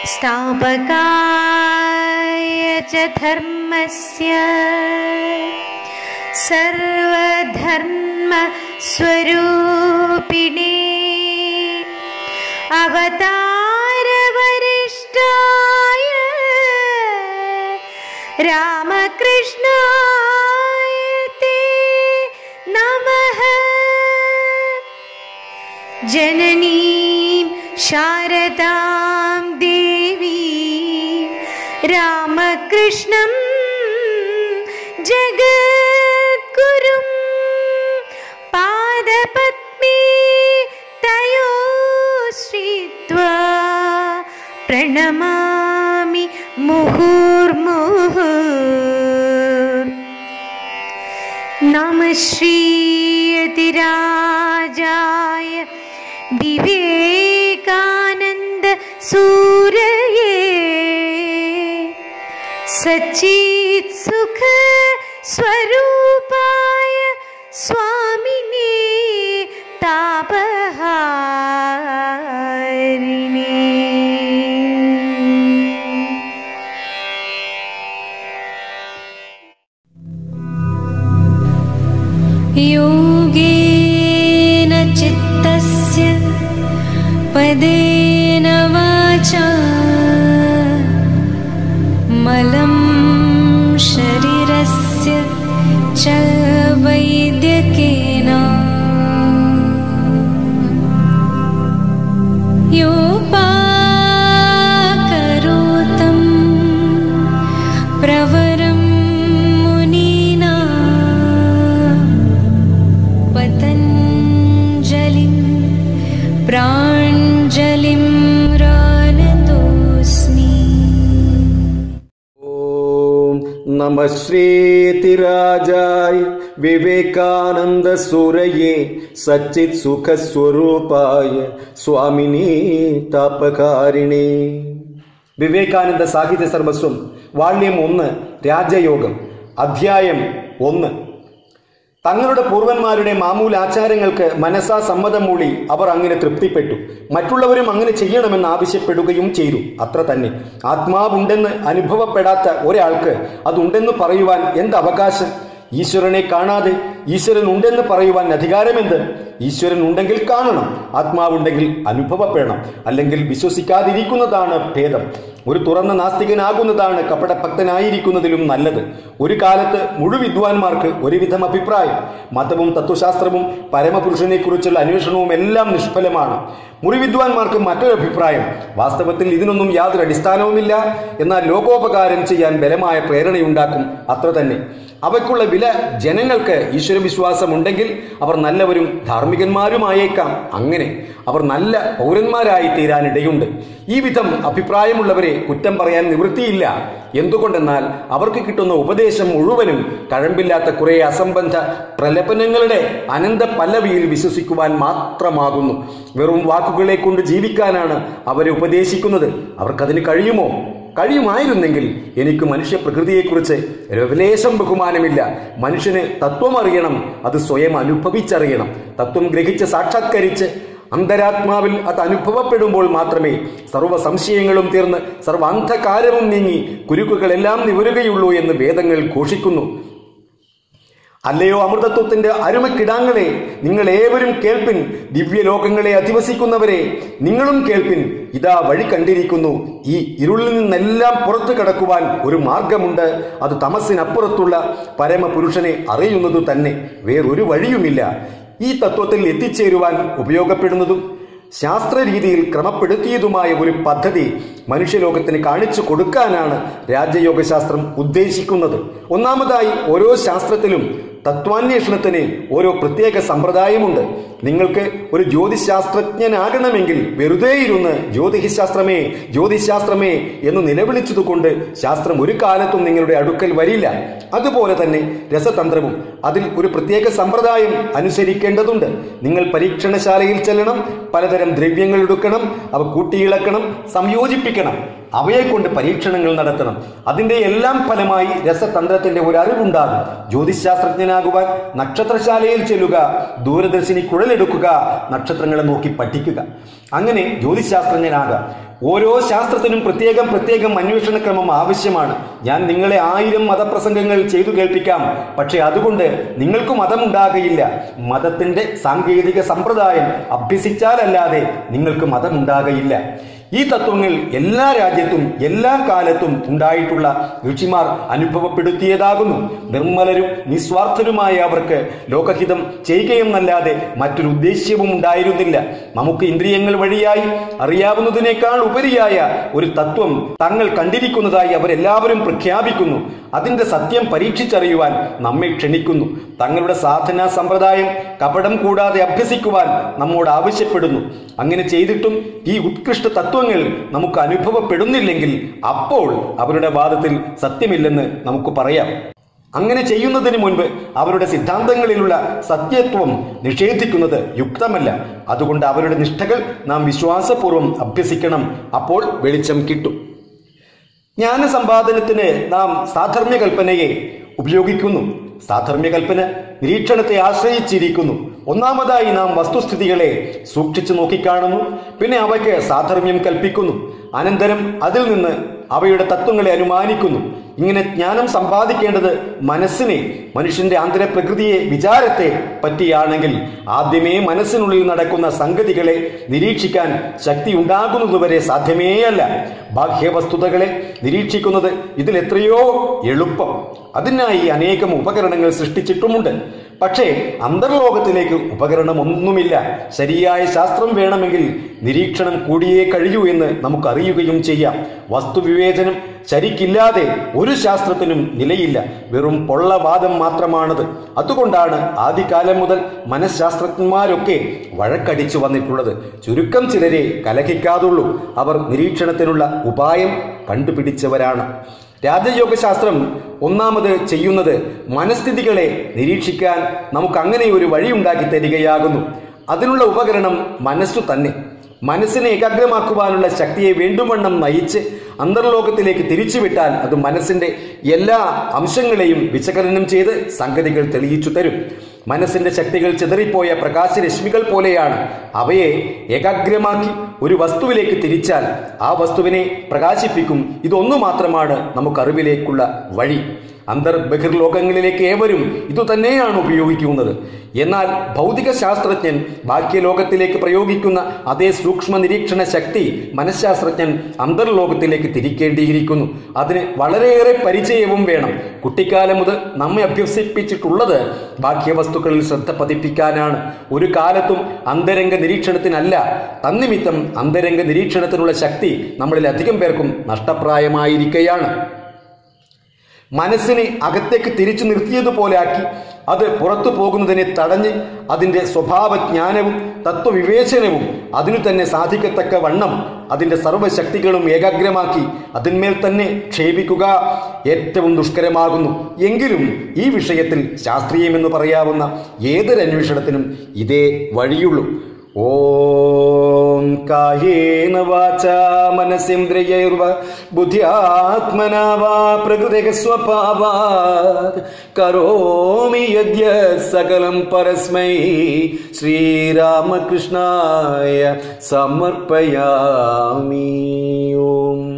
स्थापकाय च धर्मस्य सर्वधर्मस्वरूपिणे अवतारवरिष्ठाय रामकृष्णाय ते नमः जननीं शारदां देवी रामकृष्णं जगद्गुरुं पादपद्मे तयो श्रीत्वा प्रणमामि मुहुर्मुहुः नमः श्रीयतिराजाय विवेकानन्द सूरये सच्चित् सुख स्वरूपाय स्वामिने तापहारिणे योगेन चित्तस्य पदेन वाचा मलं शरीरस्य च वैद्यकेन योपाकरोतं प्रवरं मुनीना पतञ्जलिं प्राञ्जलिं रानतोऽस्मि ഓം നമ ശ്രീതിരാജായ വിവേകാനന്ദ സൂരയേ സച്ചിത് സുഖസ്വരൂപായ സ്വാമിനി താപകാരിണി വിവേകാനന്ദ സാഹിത്യ സർവസ്വം വാള്യം ഒന്ന് രാജയോഗം അധ്യായം ഒന്ന് തങ്ങളുടെ പൂർവന്മാരുടെ മാമൂൽ ആചാരങ്ങൾക്ക് മനസ്സാ സമ്മതം മൂളി അവർ അങ്ങനെ തൃപ്തിപ്പെട്ടു മറ്റുള്ളവരും അങ്ങനെ ചെയ്യണമെന്ന് ആവശ്യപ്പെടുകയും ചെയ്തു അത്ര തന്നെ ആത്മാവുണ്ടെന്ന് അനുഭവപ്പെടാത്ത ഒരാൾക്ക് അതുണ്ടെന്ന് പറയുവാൻ എന്ത് അവകാശം ഈശ്വരനെ കാണാതെ ഈശ്വരൻ ഉണ്ടെന്ന് പറയുവാൻ അധികാരമെന്ത് ഈശ്വരൻ ഉണ്ടെങ്കിൽ കാണണം ആത്മാവുണ്ടെങ്കിൽ അനുഭവപ്പെടണം അല്ലെങ്കിൽ വിശ്വസിക്കാതിരിക്കുന്നതാണ് ഭേദം ഒരു തുറന്ന നാസ്തികനാകുന്നതാണ് കപടഭക്തനായിരിക്കുന്നതിലും നല്ലത് ഒരു കാലത്ത് മുഴുവിദ്വാൻമാർക്ക് ഒരുവിധം അഭിപ്രായം മതവും തത്വശാസ്ത്രവും പരമപുരുഷനെക്കുറിച്ചുള്ള അന്വേഷണവും എല്ലാം നിഷ്ഫലമാണ് മുറിവിദ്വാൻമാർക്ക് മറ്റൊരു അഭിപ്രായം വാസ്തവത്തിൽ ഇതിനൊന്നും യാതൊരു അടിസ്ഥാനവുമില്ല എന്നാൽ ലോകോപകാരം ചെയ്യാൻ ബലമായ പ്രേരണയുണ്ടാക്കും അത്ര തന്നെ അവയ്ക്കുള്ള വില ജനങ്ങൾക്ക് ഈശ്വരവിശ്വാസം ഉണ്ടെങ്കിൽ അവർ നല്ലവരും ധാർമ്മികന്മാരുമായേക്കാം അങ്ങനെ അവർ നല്ല പൗരന്മാരായി തീരാനിടയുണ്ട് ഈ വിധം അഭിപ്രായമുള്ളവരെ കുറ്റം പറയാൻ നിവൃത്തിയില്ല എന്തുകൊണ്ടെന്നാൽ അവർക്ക് കിട്ടുന്ന ഉപദേശം മുഴുവനും കഴമ്പില്ലാത്ത കുറെ അസംബന്ധ പ്രലപനങ്ങളുടെ അനന്ത പല്ലവിയിൽ വിശ്വസിക്കുവാൻ മാത്രമാകുന്നു വെറും വാക്കുകളെ കൊണ്ട് ജീവിക്കാനാണ് അവരെ ഉപദേശിക്കുന്നത് അവർക്കതിന് കഴിയുമോ കഴിയുമായിരുന്നെങ്കിൽ എനിക്ക് മനുഷ്യ പ്രകൃതിയെക്കുറിച്ച് രവലേശം ബഹുമാനമില്ല മനുഷ്യന് തത്വം അറിയണം അത് സ്വയം അനുഭവിച്ചറിയണം തത്വം ഗ്രഹിച്ച് സാക്ഷാത്കരിച്ച് അന്തരാത്മാവിൽ അത് അനുഭവപ്പെടുമ്പോൾ മാത്രമേ സർവ്വ സംശയങ്ങളും തീർന്ന് സർവ്വ അന്ധകാരവും നീങ്ങി കുരുക്കുകളെല്ലാം നിവരുകയുള്ളൂ എന്ന് വേദങ്ങൾ ഘോഷിക്കുന്നു അല്ലയോ അമൃതത്വത്തിന്റെ അരുമക്കിടാങ്ങളെ നിങ്ങൾ ഏവരും കേൾപ്പിൻ ദിവ്യലോകങ്ങളെ അധിവസിക്കുന്നവരെ നിങ്ങളും കേൾപ്പിൻ ഇതാ വഴി കണ്ടിരിക്കുന്നു ഈ ഇരുളിൽ നിന്നെല്ലാം പുറത്തു കടക്കുവാൻ ഒരു മാർഗമുണ്ട് അത് തമസിനപ്പുറത്തുള്ള പരമപുരുഷനെ അറിയുന്നത് തന്നെ വേറൊരു വഴിയുമില്ല ഈ തത്വത്തിൽ എത്തിച്ചേരുവാൻ ഉപയോഗപ്പെടുന്നതും ശാസ്ത്ര രീതിയിൽ ക്രമപ്പെടുത്തിയതുമായ ഒരു പദ്ധതി മനുഷ്യലോകത്തിന് കാണിച്ചു കൊടുക്കാനാണ് രാജയോഗശാസ്ത്രം ഉദ്ദേശിക്കുന്നത് ഒന്നാമതായി ഓരോ ശാസ്ത്രത്തിലും തത്വാന്വേഷണത്തിന് ഓരോ പ്രത്യേക സമ്പ്രദായമുണ്ട് നിങ്ങൾക്ക് ഒരു ജ്യോതിശാസ്ത്രജ്ഞനാകണമെങ്കിൽ വെറുതെ ഇരുന്ന് ജ്യോതിശാസ്ത്രമേ ജ്യോതിശാസ്ത്രമേ എന്ന് നിലവിളിച്ചതുകൊണ്ട് ശാസ്ത്രം ഒരു കാലത്തും നിങ്ങളുടെ അടുക്കൽ വരില്ല അതുപോലെ തന്നെ രസതന്ത്രവും അതിൽ ഒരു പ്രത്യേക സമ്പ്രദായം അനുസരിക്കേണ്ടതുണ്ട് നിങ്ങൾ പരീക്ഷണശാലയിൽ ചെല്ലണം പലതരം ദ്രവ്യങ്ങൾ എടുക്കണം അവ കൂട്ടിയിളക്കണം സംയോജിപ്പിക്കണം അവയെ കൊണ്ട് പരീക്ഷണങ്ങൾ നടത്തണം അതിന്റെ എല്ലാം ഫലമായി രസതന്ത്രത്തിന്റെ ഒരു അറിവുണ്ടാകും ജ്യോതിശാസ്ത്രജ്ഞനാകുവാൻ നക്ഷത്രശാലയിൽ ചെല്ലുക ദൂരദർശിനി കുഴലെടുക്കുക നക്ഷത്രങ്ങളെ നോക്കി പഠിക്കുക അങ്ങനെ ജ്യോതിശാസ്ത്രജ്ഞനാകാം ഓരോ ശാസ്ത്രത്തിനും പ്രത്യേകം പ്രത്യേകം അന്വേഷണക്രമം ആവശ്യമാണ് ഞാൻ നിങ്ങളെ ആയിരം മതപ്രസംഗങ്ങൾ ചെയ്തു കേൾപ്പിക്കാം പക്ഷെ അതുകൊണ്ട് നിങ്ങൾക്ക് മതമുണ്ടാകയില്ല മതത്തിന്റെ സാങ്കേതിക സമ്പ്രദായം അഭ്യസിച്ചാലല്ലാതെ നിങ്ങൾക്ക് മതമുണ്ടാകയില്ല ഈ തത്വങ്ങൾ എല്ലാ രാജ്യത്തും എല്ലാ കാലത്തും ഉണ്ടായിട്ടുള്ള ഋഷിമാർ അനുഭവപ്പെടുത്തിയതാകുന്നു നിർമ്മലരും നിസ്വാർത്ഥരുമായ അവർക്ക് ലോകഹിതം ചെയ്യുകയെന്നല്ലാതെ മറ്റൊരു ഉദ്ദേശ്യവും ഉണ്ടായിരുന്നില്ല നമുക്ക് ഇന്ദ്രിയങ്ങൾ വഴിയായി അറിയാവുന്നതിനേക്കാൾ ഉപരിയായ ഒരു തത്വം തങ്ങൾ കണ്ടിരിക്കുന്നതായി അവരെല്ലാവരും പ്രഖ്യാപിക്കുന്നു അതിന്റെ സത്യം പരീക്ഷിച്ചറിയുവാൻ നമ്മെ ക്ഷണിക്കുന്നു തങ്ങളുടെ സാധനാ സമ്പ്രദായം കപടം കൂടാതെ അഭ്യസിക്കുവാൻ നമ്മോട് ആവശ്യപ്പെടുന്നു അങ്ങനെ ചെയ്തിട്ടും ഈ ഉത്കൃഷ്ട തത്വങ്ങൾ നമുക്ക് അനുഭവപ്പെടുന്നില്ലെങ്കിൽ അപ്പോൾ അവരുടെ വാദത്തിൽ സത്യമില്ലെന്ന് നമുക്ക് പറയാം അങ്ങനെ ചെയ്യുന്നതിന് മുൻപ് അവരുടെ സിദ്ധാന്തങ്ങളിലുള്ള സത്യത്വം നിഷേധിക്കുന്നത് യുക്തമല്ല അതുകൊണ്ട് അവരുടെ നിഷ്ഠകൾ നാം വിശ്വാസപൂർവ്വം അഭ്യസിക്കണം അപ്പോൾ വെളിച്ചം കിട്ടും ജ്ഞാനസമ്പാദനത്തിന് നാം സാധർമ്മ്യകൽപ്പനയെ ഉപയോഗിക്കുന്നു സാധർമ്മ്യകൽപ്പന നിരീക്ഷണത്തെ ആശ്രയിച്ചിരിക്കുന്നു ഒന്നാമതായി നാം വസ്തുസ്ഥിതികളെ സൂക്ഷിച്ചു നോക്കിക്കാണുന്നു പിന്നെ അവയ്ക്ക് സാധർമ്മ്യം കൽപ്പിക്കുന്നു അനന്തരം അതിൽ നിന്ന് അവയുടെ തത്വങ്ങളെ അനുമാനിക്കുന്നു ഇങ്ങനെ ജ്ഞാനം സമ്പാദിക്കേണ്ടത് മനസ്സിനെ മനുഷ്യന്റെ ആന്തര പ്രകൃതിയെ വിചാരത്തെ പറ്റിയാണെങ്കിൽ ആദ്യമേ മനസ്സിനുള്ളിൽ നടക്കുന്ന സംഗതികളെ നിരീക്ഷിക്കാൻ ശക്തി ഉണ്ടാകുന്നതുവരെ സാധ്യമേയല്ല ബാഹ്യവസ്തുതകളെ നിരീക്ഷിക്കുന്നത് ഇതിൽ എത്രയോ എളുപ്പം അതിനായി അനേകം ഉപകരണങ്ങൾ സൃഷ്ടിച്ചിട്ടുമുണ്ട് പക്ഷേ അന്തർലോകത്തിലേക്ക് ഉപകരണമൊന്നുമില്ല ശരിയായ ശാസ്ത്രം വേണമെങ്കിൽ നിരീക്ഷണം കൂടിയേ കഴിയൂ എന്ന് നമുക്കറിയുകയും ചെയ്യാം വസ്തുവിവേചനം ശരിക്കില്ലാതെ ഒരു ശാസ്ത്രത്തിനും നിലയില്ല വെറും പൊള്ളവാദം മാത്രമാണത് അതുകൊണ്ടാണ് ആദ്യകാലം മുതൽ മനഃശാസ്ത്രജ്ഞന്മാരൊക്കെ വഴക്കടിച്ചു വന്നിട്ടുള്ളത് ചുരുക്കം ചിലരെ കലഹിക്കാതുള്ളൂ അവർ നിരീക്ഷണത്തിനുള്ള ഉപായം കണ്ടുപിടിച്ചവരാണ് രാജയോഗശാസ്ത്രം ഒന്നാമത് ചെയ്യുന്നത് മനസ്ഥിതികളെ നിരീക്ഷിക്കാൻ നമുക്ക് അങ്ങനെ ഒരു വഴി ഉണ്ടാക്കി തരികയാകുന്നു അതിനുള്ള ഉപകരണം മനസ്സു തന്നെ മനസ്സിനെ ഏകാഗ്രമാക്കുവാനുള്ള ശക്തിയെ വേണ്ടുവണ്ണം നയിച്ച് അന്തർലോകത്തിലേക്ക് തിരിച്ചുവിട്ടാൽ അത് മനസ്സിന്റെ എല്ലാ അംശങ്ങളെയും വിശകലനം ചെയ്ത് സംഗതികൾ തെളിയിച്ചു തരും മനസ്സിന്റെ ശക്തികൾ ചിതറിപ്പോയ പ്രകാശരശ്മികൾ പോലെയാണ് അവയെ ഏകാഗ്രമാക്കി ഒരു വസ്തുവിലേക്ക് തിരിച്ചാൽ ആ വസ്തുവിനെ പ്രകാശിപ്പിക്കും ഇതൊന്നു മാത്രമാണ് നമുക്ക് അറിവിലേക്കുള്ള വഴി അന്തർ ബഹിർലോകങ്ങളിലേക്ക് ഏവരും ഇതുതന്നെയാണ് ഉപയോഗിക്കുന്നത് എന്നാൽ ഭൗതിക ശാസ്ത്രജ്ഞൻ ബാഹ്യലോകത്തിലേക്ക് പ്രയോഗിക്കുന്ന അതേ സൂക്ഷ്മ നിരീക്ഷണ ശക്തി മനഃശാസ്ത്രജ്ഞൻ അന്തർലോകത്തിലേക്ക് തിരിക്കേണ്ടിയിരിക്കുന്നു അതിന് വളരെയേറെ പരിചയവും വേണം കുട്ടിക്കാലം മുതൽ നമ്മെ അഭ്യസിപ്പിച്ചിട്ടുള്ളത് ബാഹ്യവസ്തുക്കളിൽ ശ്രദ്ധ പതിപ്പിക്കാനാണ് ഒരു കാലത്തും അന്തരംഗ നിരീക്ഷണത്തിനല്ല തന്നിമിത്തം അന്തരംഗ നിരീക്ഷണത്തിനുള്ള ശക്തി നമ്മളിൽ അധികം പേർക്കും നഷ്ടപ്രായമായിരിക്കുകയാണ് മനസ്സിനെ അകത്തേക്ക് തിരിച്ചു നിർത്തിയതുപോലെ ആക്കി അത് പുറത്തു പോകുന്നതിനെ തടഞ്ഞ് അതിൻ്റെ സ്വഭാവജ്ഞാനവും തത്വവിവേചനവും അതിനു തന്നെ സാധിക്കത്തക്ക വണ്ണം അതിൻ്റെ സർവ്വശക്തികളും ഏകാഗ്രമാക്കി അതിന്മേൽ തന്നെ ക്ഷേപിക്കുക ഏറ്റവും ദുഷ്കരമാകുന്നു എങ്കിലും ഈ വിഷയത്തിൽ ശാസ്ത്രീയമെന്ന് പറയാവുന്ന ഏതൊരു അന്വേഷണത്തിനും ഇതേ വഴിയുള്ളൂ ഓം കായേന വാച മനസേന്ദ്രിയൈർവ ബുദ്ധ്യാത്മനാ വാ പ്രകൃതിക സ്വഭാവാത് കരോമി യദ്യ സകലം പരസ്മൈ ശ്രീരാമകൃഷ്ണായ സമർപ്പയാമി ഓം